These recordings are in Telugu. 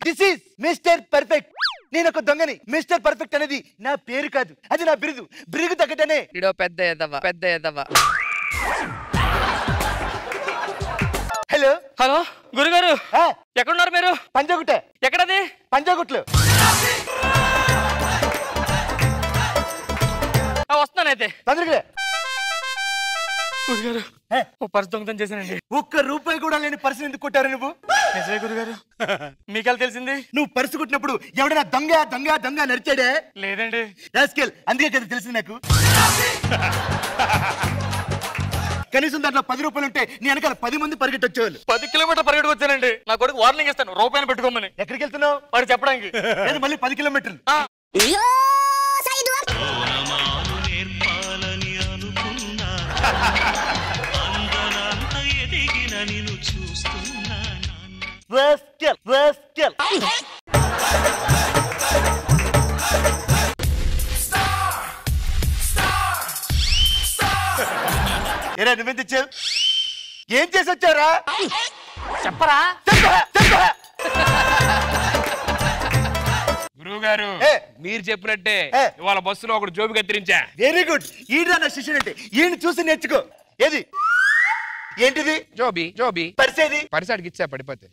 దిస్ ఈస్ మిస్టర్ పర్ఫెక్ట్ నేను ఒక దొంగని మిస్టర్ పర్ఫెక్ట్ అనేది నా పేరు కాదు అది నా బిరుదు బిరుగు తగ్గటనే ఇడో పెద్ద ఎదవ పెద్ద ఎదవ హలో హలో గురుగారు ఆ, ఎక్కడున్నారు మీరు పంజాగుట్ట ఎక్కడది పంజాగుట్లు ఆ, వస్తున్నానైతే తొందరగా గురుగారు ఏ? ఓ పర్స్ దొంగతనం చేశానండి ఒక్క రూపాయి కూడా లేని పర్సు ఎందుకు కొట్టారు నువ్వు నిజమే గురుగారు మీకెళ్ళి తెలిసింది నువ్వు పర్సు కొట్టినప్పుడు ఎవడైనా దొంగ దొంగ దొంగ నడిచాడే లేదండి రాస్కెల్ అందుకే కదా తెలిసింది నాకు కనీసం దాంట్లో పది రూపాయలు ఉంటే నీ వెనకాల పది మంది పరిగెట్టి వచ్చేవాళ్ళు పది కిలోమీటర్ పరిగెట్టుకు వచ్చానండి నా కొడుకు వార్నింగ్ ఇస్తాను రూపాయలు పెట్టుకోమని ఎక్కడికి వెళ్తున్నావు వాడు చెప్పడానికి లేదు మళ్ళీ పది కిలోమీటర్లు ఆ, ఓనమాను నేర్పాలని అనుకున్నా అందనంత ఎదిగిన నిన్ను చూస్తున్నా నాన్న రాస్కెల్ రాస్కెల్ ఏరా నువ్వేం తెచ్చావు ఏం చేసి వచ్చారా చెప్పరా చెప్పరా చెప్పరా గురువు గారు ఏ. మీరు చెప్పినట్టే ఏ. ఇవాళ బస్సులో ఒకడు జోబు కత్తిరించా వెరీ గుడ్ ఈడ్రా నా శిష్యుడు అంటే ఈయన చూసి నేర్చుకో ఏది ఏంటిది జోబి జోబి పరిసేది పరిసాడికి ఇచ్చా పడిపోతే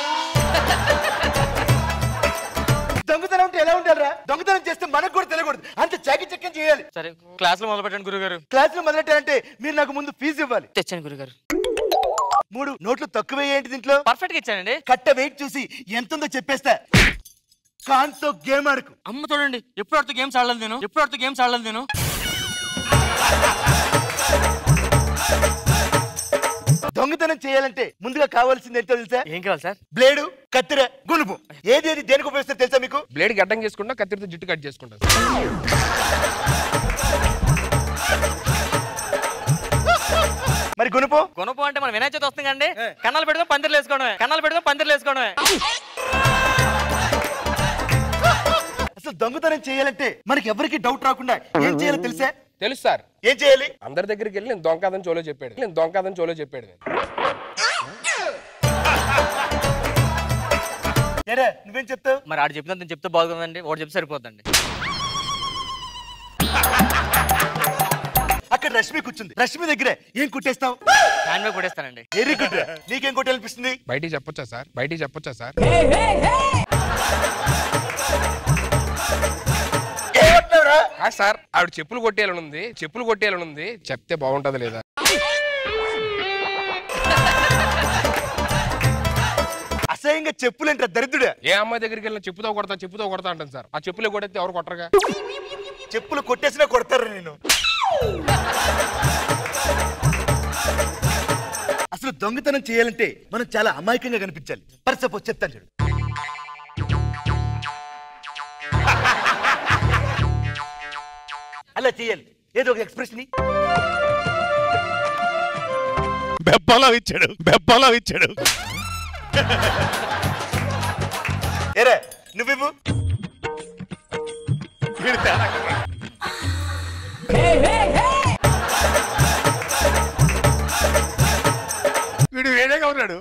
దొంగతనం అంటే ఎలా ఉండాలిరా దొంగతనం చేస్తే మనకు కూడా తెలియకూడదు అంత చాకి చక్కం చేయాలి సరే క్లాస్ లో మొదలు పెట్టండి గురుగారు క్లాసులు మొదలెట్టారంటే మీరు నాకు ముందు ఫీజు ఇవ్వాలి తెచ్చాను గురుగారు మూడు నోట్లు తక్కువ ఏంటి దీంట్లో పర్ఫెక్ట్ గా ఇచ్చానండి కట్ట వెయిట్ చూసి ఎంత ఉందో చెప్పేస్తా కాన్తో గేమ్ ఆడుకు అమ్మ చూడండి ఎప్పుడు ఆడుతూ గేమ్స్ ఆడలేదు నేను ఎప్పుడు ఆడుతూ గేమ్స్ ఆడలేదు నేను దొంగతనం చేయాలంటే ముందుగా కావాల్సింది ఏంటో తెలుసా ఏం కావాలి సార్ బ్లేడు కత్తెర గునుపు ఏది ఏది దేనికి ఉపయోగిస్తారు తెలుసా మీకు బ్లేడ్ గడ్డం చేసుకుంటా కత్తిరితో జుట్టు కట్ చేసుకుంటా మరి గునుపు కొనుపు అంటే మన వినాయక చవితి వస్తుంది కండి కన్నాలు పెడదాం పందిర్లు వేసుకోవడమే కన్నాలు పెడదాం పందిర్లు వేసుకోవడమే అసలు దొంగతనం చేయాలంటే మనకి ఎవరికి డౌట్ రాకుండా ఏం చేయాలో తెలుసా తెలుసు సార్ ఏం చేయాలి అందరి దగ్గరికి వెళ్ళి నేను దొంగకాదని చోలో చెప్పాడు నేను దొంగకాదని చోలో చెప్పాడు ఏరా నువ్వేం చెప్తావు మరి ఆడు చెప్పినంత నేను చెప్తే బాగుందండి వాడు చెప్తే సరిపోద్దండి అక్కడ రష్మి కూర్చుంది రష్మి దగ్గర ఏం కుట్టేస్తావు హ్యాండ్ బ్యాగ్ కొట్టేస్తానండి వెరీ గుడ్ నీకేం కొట్టాలనిపిస్తుంది బయటికి చెప్పొచ్చా సార్ బయటికి చెప్పొచ్చా సార్ ఏమంటున్నావురా ఆ సార్ ఆవిడ చెప్పులు కొట్టేయాలని ఉంది చెప్పులు కొట్టేయాలని ఉంది చెప్తే బాగుంటది లేదా అసహ్యంగా చెప్పులేంట్రా దరిద్రుడా ఏ అమ్మాయి దగ్గరికి వెళ్ళినా చెప్పుతో కొడతా చెప్పుతో కొడతా అంటాను సార్ ఆ చెప్పులు కొడితే ఎవరు కొట్టరుగా చెప్పులు కొట్టేసినా కొడతారు నేను అసలు దొంగతనం చేయాలంటే మనం చాలా అమాయకంగా కనిపించాలి ఫర్ సపోజ్ చెప్తాను చూడు అలా చేయాలి ఏదో ఒక ఎక్స్ప్రెషన్ బెప్పలో ఇచ్చాడు బెప్పలో ఇచ్చాడు ఏరా నువ్వు వీడు వేరేగా ఉన్నాడు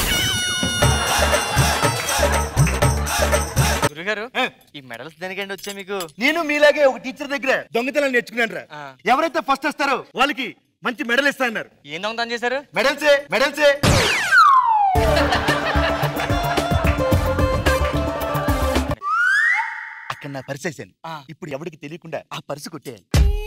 గురుగారు ఈ మెడల్స్ దేనికండి వచ్చాయి మీకు నేను మీలాగే ఒక టీచర్ దగ్గర దొంగతనాలు నేర్చుకున్నాను రా ఆ. ఎవరైతే ఫస్ట్ వస్తారో వాళ్ళకి మంచి మెడల్ ఇస్తా అన్నారు ఏం దొంగతనం చేశారు మెడల్సే మెడల్సే అక్కడ నా పర్సు వేసాను ఆ. ఇప్పుడు ఎవరికి తెలియకుండా ఆ పర్సు కొట్టేయాలి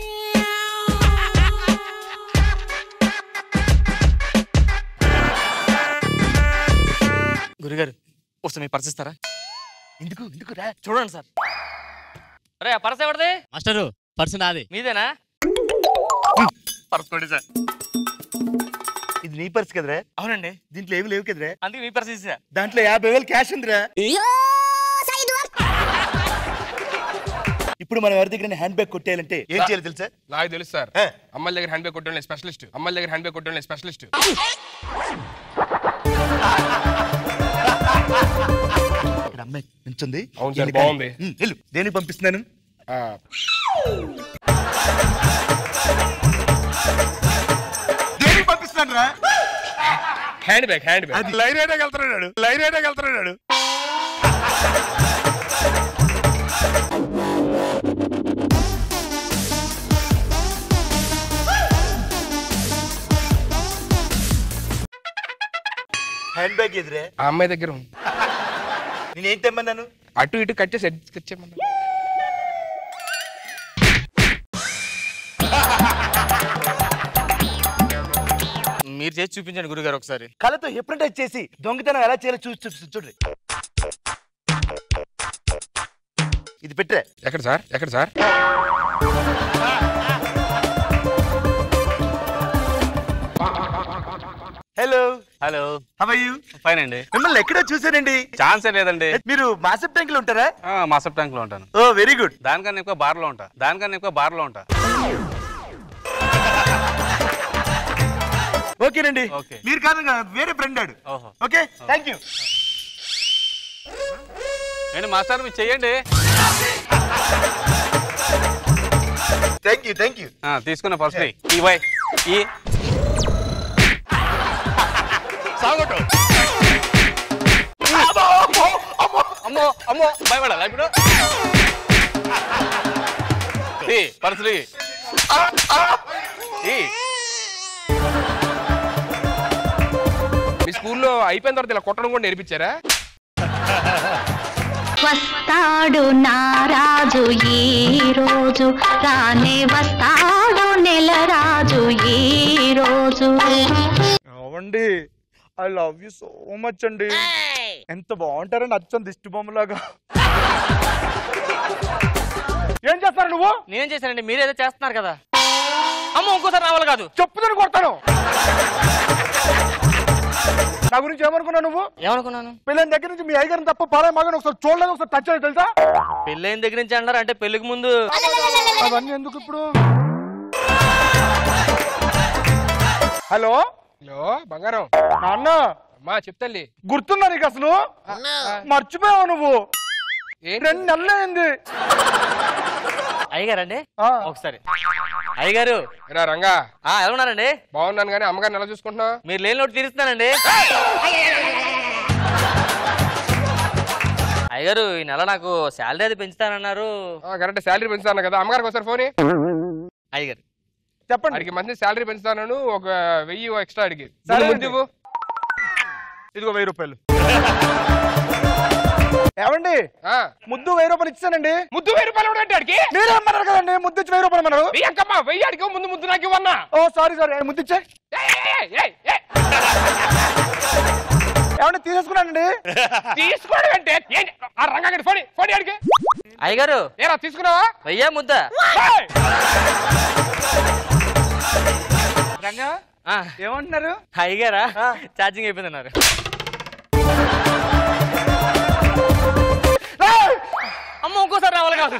గురుగారు వస్తే మీ పర్స్ ఇస్తారా ఎందుకు ఎందుకు రా చూడండి సార్ అరే ఆ పర్స్ ఎవరిది మాస్టరు పర్సు నాది మీదేనా పర్స్ కొట్టి సార్ ఇది నీ పర్సు కదరా అవునండి దీంట్లో ఏమి లేవు కదరా అందుకే మీ పర్స్ ఇచ్చా దాంట్లో యాభై వేలు క్యాష్ ఉందిరా ఇప్పుడు మనం ఎవరి దగ్గర హ్యాండ్ బ్యాగ్ కొట్టేయాలంటే ఏం చేయాలి తెలుసా నాకు తెలుసు సార్ ఏ? అమ్మాయిల దగ్గర హ్యాండ్ బ్యాగ్ కొట్టడం స్పెషలిస్ట్ అమ్మాయిల దగ్గర హ్యాండ్ బ్యాగ్ కొట్టడం స్పెషలిస్ట్ ఇక్కడ అమ్మాయి నించుంది అవును సార్, ఈయన కానీ- బాగుంది. ఉమ్, వెళ్ళు దేనికి పంపిస్తున్నాను ఆ, దేనికి పంపిస్తున్నాను రా hand bag hand bag line అయినా వెళ్తున్నాడు లైన్ అయినా వెళ్తున్నాడు హ్యాండ్ బ్యాగ్ ఎదురే ఆ అమ్మాయి దగ్గర ఉంది నేనేం తెమ్మన్నాను అటు ఇటు కట్ చేసి తెచ్చేమన్నా మీరు చేసి చూపించండి గురుగారు ఒకసారి కళ్ళతో హిప్నటైజ్ చేసి దొంగతనం ఎలా చేయాలో చూసి చూసి చూడండి ఇది పెట్టే ఎక్కడ సార్ ఎక్కడ sir hello hello how you fine అండి మిమ్మల్ని ఎక్కడో చూసానండి ఛాన్సే లేదండి మీరు మాసప్ ట్యాంక్ లో ఉంటారా ఆ, మాసప్ ట్యాంక్ లో ఉంటాను ఓ వెరీ గుడ్ దానికన్నా ఎక్కువ బార్ లో ఉంటా దానికన్నా ఎక్కువ బార్ లో ఉంటా ఓకేనండి Okay. మీరు కాదు ఇంకా వేరే ఫ్రెండ్ ఆడు ఓహో ఓకే థ్యాంక్ యూ ఏంటి మాస్టర్ మీరు చెయ్యండి థ్యాంక్ యూ థ్యాంక్ యూ ఆ, తీసుకున్న ఫస్ట్ ఈ వై ఈ సాగొట్టు అమ్మో అమ్మో భయపడాలా ఇప్పుడు ఈ పర్సులు ఈ. ఈ మీ స్కూల్లో అయిపోయిన తర్వాత ఇలా కొట్టడం కూడా నేర్పించారా వస్తాడు నారాజు ఈ రోజు రానే వస్తాడు నెల రాజు ఈ రోజు అవండి I love you so much అండి ఎంత బాగుంటారండి అచ్చం దిష్టి బొమ్మలాగా ఏం చేస్తారు నువ్వు నేనేం చేశానండి మీరు ఏదో చేస్తున్నారు కదా అమ్మ ఇంకోసారి రావాలి కాదు చెప్పుదని కొడతాను నా గురించి ఏమనుకున్నావు నువ్వు ఏమనుకున్నాను పెళ్ళైన దగ్గర నుంచి మీ అయ్యగారిని తప్ప పాలే మగని ఒకసారి చూడలేదు ఒకసారి టచ్ చేయలేదు తెలుసా పెళ్ళైన దగ్గర నుంచి అంటారు అంటే పెళ్లికి ముందు అవన్నీ ఎందుకు ఇప్పుడు హలో హలో బంగారం నాన్న అమ్మా చెప్తల్లి గుర్తుందా నీకు అసలు మర్చిపోయావు నువ్వు ఏంటి రెండు నెలలు అయింది అయ్యగారండి ఆ. ఒకసారి అయ్యగారు ఏరా రంగా ఆ ఎలా ఉన్నారండి బాగున్నాను కానీ అమ్మగారిని ఎలా చూసుకుంటున్నావు మీరు లేని లోటు తీరుస్తున్నానండి అయ్యగారు ఈ నెల నాకు శాలరీ అది పెంచుతానన్నారు కరెక్ట్ శాలరీ పెంచుతాను కదా అమ్మగారికి ఒకసారి ఫోన్ అయ్యగారు చెప్పండి అడిగి మంచి శాలరీ పెంచుతాను ఒక వెయ్యి ఎక్స్ట్రా అడిగి సరే ముందు అండి. ఇవ్వు. ఇదిగో వెయ్యి రూపాయలు ఏమండి ఆ, ముద్దు వెయ్యి రూపాయలు ఇచ్చానండి ముద్దు వెయ్యి రూపాయలు కూడా అంటే అడిగి మీరే అన్నారు కదండి ముద్దు ఇచ్చి వెయ్యి రూపాయలు అన్నారు వెయ్యి అంకమ్మా వెయ్యి అడిగి ముందు ముద్దు నాకు ఇవ్వన్నా ఓ సారీ సారీ ముద్దు ఇచ్చే ఏయ్, ఏయ్, ఏయ్, ఏయ్. ఏమండి తీసేసుకున్నానండి తీసుకోవడం అంటే ఏంటి? ఆ రంగా ఫోన్ ఫోన్ అడిగి అయ్యగారు ఏరా తీసుకున్నావా వెయ్యా ముద్ద ఏయ్! రంగా ఆ, ఏమంటున్నారు అయ్యగారా ఛార్జింగ్ అయిపోయిందన్నారు అమ్మ ఇంకోసారి రావాలి కాదు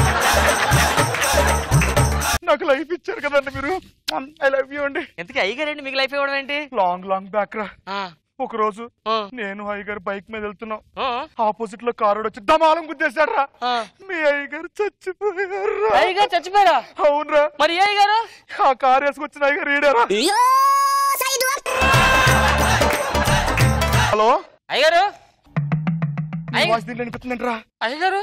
నాకు లైఫ్ ఇచ్చారు కదండి మీరు ఐ లవ్ యూ అండి ఎందుకు అయ్యగారండి మీకు లైఫ్ ఇవ్వడం ఏంటి లాంగ్ లాంగ్ బ్యాక్ రా ఆ, ఒక రోజు ఆ, నేను అయ్యగారు బైక్ మీద వెళ్తున్నాం ఆ, ఆపోజిట్ లో కారు వచ్చి దమాలం గుద్దేశాడు రా ఆ. మీ అయ్యగారు చచ్చిపోయారు అయ్యగారు చచ్చిపోయారా అవునరా మరి ఏ అయ్యగారు ఆ కారు వేసుకొచ్చిన అయ్యగారు ఈడారా హలో అయ్యగారు నీ వాయిస్ దీంట్లో వినిపిస్తుందంటరా అయ్యగారు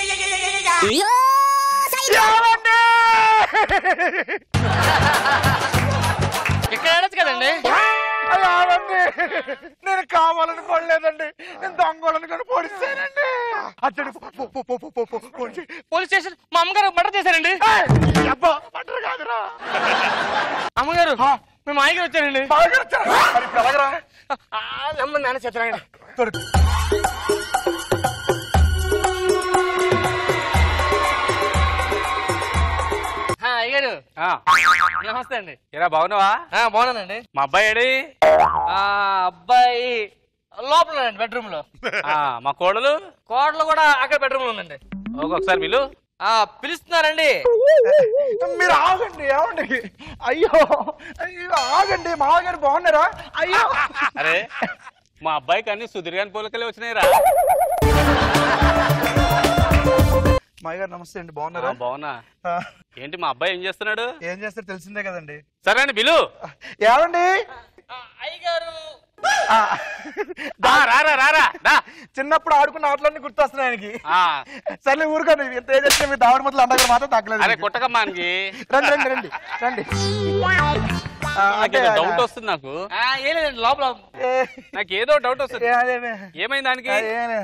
ఇక్కడ ఆడచ్చు కదండి అయ్యావండి నేను కావాలనుకోలేదండి నేను దొంగలనుకొని పొడిస్తానండి అచ్చడి పో పో పో పో పో పో పోండి. పోలీస్ స్టేషన్ మా అమ్మగారు మర్డర్ చేశారండి ఏయ్, అబ్బా పట్టరు కాదురా అమ్మగారు మేము అయ్యగారు వచ్చారండి బాగా వచ్చారా? మరి ఇప్పుడు ఎలాగరా ఆ, నమ్మ నాన్న చేతులండి తొడుగు. అయ్యగారు ఆ, నమస్తే అండి ఏరా బాగున్నావా ఆ, బాగున్నానండి మా అబ్బాయి ఏడి ఆ అబ్బాయి లోపల ఉన్నాడండి బెడ్రూమ్ లో ఆ, మా కోడలు కోడలు కూడా అక్కడ బెడ్రూమ్ లో ఉందండి ఒక- ఒకసారి వీళ్ళు ఆ పిలుస్తున్నారండి మీరు ఆగండి ఏమండి అయ్యో అయ్యో ఆగండి మామగారు బాగున్నారా అయ్యో అరే మా అబ్బాయికి అన్ని సుదీర్ఘాని పోలికలే వచ్చినాయి రా మామగారు నమస్తే అండి బాగున్నారా బాగున్నా ఆ, ఏంటి మా అబ్బాయి ఏం చేస్తున్నాడు ఏం చేస్తారు తెలిసిందే కదండి సరే అండి బిలు ఏమండి అయ్యగారు ఆ, రారా రారా రా. చిన్నప్పుడు ఆడుకున్న ఆటలన్నీ గుర్తొస్తున్నాయి ఆయనకి ఆ, సర్లే ఊరుకోండి ఎంత ఏజ్ వచ్చినా మీ దావడి మొదలు అన్నగారు మాత్రం తగ్గలేదు అరే మీకు. కుట్టకమ్మా ఆయనకి రండి రండి రండి రండి ఆ, అంటే నాకేదో ఆయన- డౌట్ వస్తుంది నాకు ఆ, ఏం లేదండి లోపల ఏ, నాకు ఏదో డౌట్ వస్తుంది ఏ, అదేమే. ఏమైంది దానికి ఆ, ఏమే.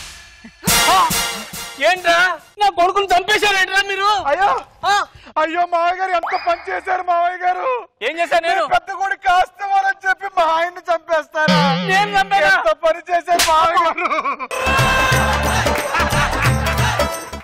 ఏంట్రా నా కొడుకుని చంపేశారేంట్రా మీరు అయ్యో అయ్యో మావయ్య గారు ఎంత పని చేశారు మావయ్య గారు ఏం చేశాను నేను పెద్ద కూడా కాస్తవారని చెప్పి మా ఆయన్ని చంపేస్తారా నేను చంపానా? ఎంత పని చేశారు మావయ్య గారు